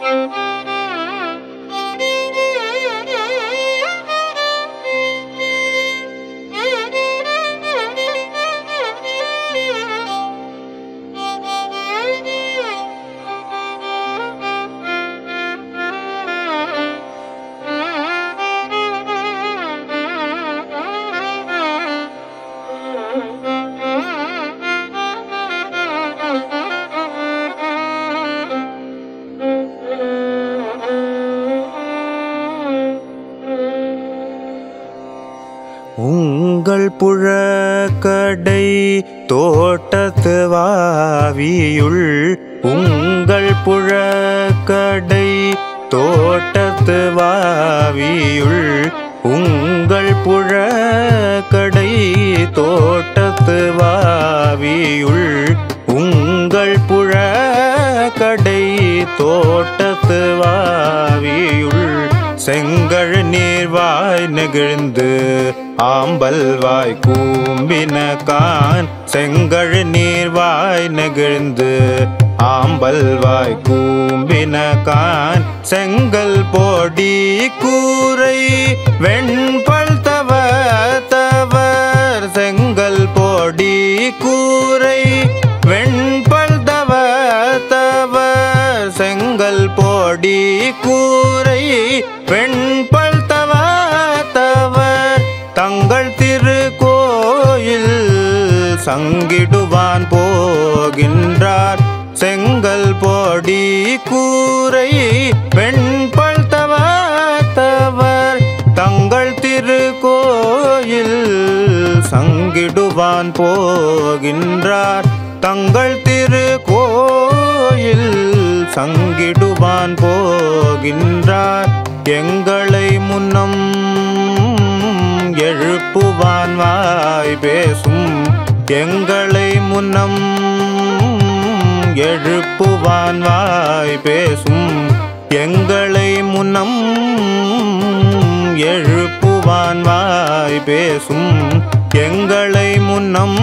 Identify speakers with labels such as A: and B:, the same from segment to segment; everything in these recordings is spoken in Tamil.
A: உங்கள் புழக்கடை தோட்டத்து வாவியுள் உங்கள் புழக்கடை தோட்டத்து வாவியுள் உங்கள் புழக்கடை தோட்டத்து வாவியுள் உங்கள் புழக்கடை தோட்டத்து வாவியுள் செங்கழ் நீர்வாய் நெகிழ்ந்து ஆம்பல் வாய் கூம்பின கான் செங்கழ் நீர்வாய் நெகிழ்ந்து ஆம்பல் வாய் கூம்பின கான் செங்கல் போடி கூரை வெண்பல் தவ தவர் செங்கல் போடி கூரை வெண்பல் தவ தவர் செங்கல் போடி கூரை வெண்பல் தவ தவர் தங்கள் திருக்கோயில் சங்கிடுவான் போகின்றார் செங்கல் போடி கூரை வெண்பல் தவ தவர் தங்கள் திருக்கோயில் சங்கிடுவான் போகின்றார் தங்கள் திருக்கோயில் சங்கிடுவான் போகின்றார் எங்களை முன்னம் எழுப்புவான் வாய் பேசும் எங்களை முன்னம் எழுப்புவான் வாய் பேசும் எங்களை முன்னம் எழுப்புவான் வாய் பேசும் எங்களை முன்னம்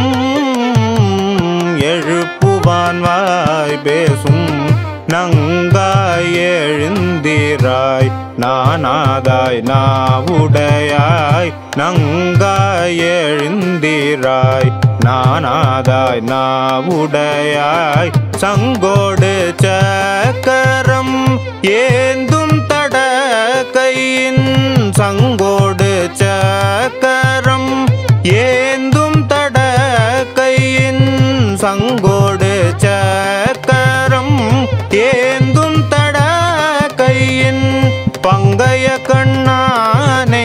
A: எழுப்புவான் வாய் பேசும் நங்காய் எழுந்திராய் நானாதாய் நாவுடையாய் நங்காய் எழுந்திராய் நானாதாய் நாவுடையாய் சங்கோடு சக்கரம் ஏந்தும் தட கையின் சங்கோடு சக்கரம் ஏந்தும் தட கையின் சங்கோடு சக்கரம் ஏந்தும் தட கையின் பங்கைய கண்ணானை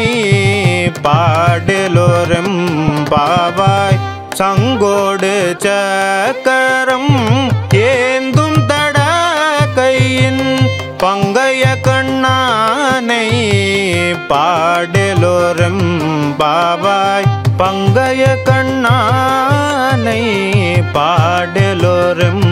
A: பாடலோரம் பாவாய் சங்கோடு சக்கரம் ஏந்தும் தட கையின் பங்கைய கண்ணானை பாடலோரம் பாவாய் பங்கைய கண்ணானை பாடலோரம்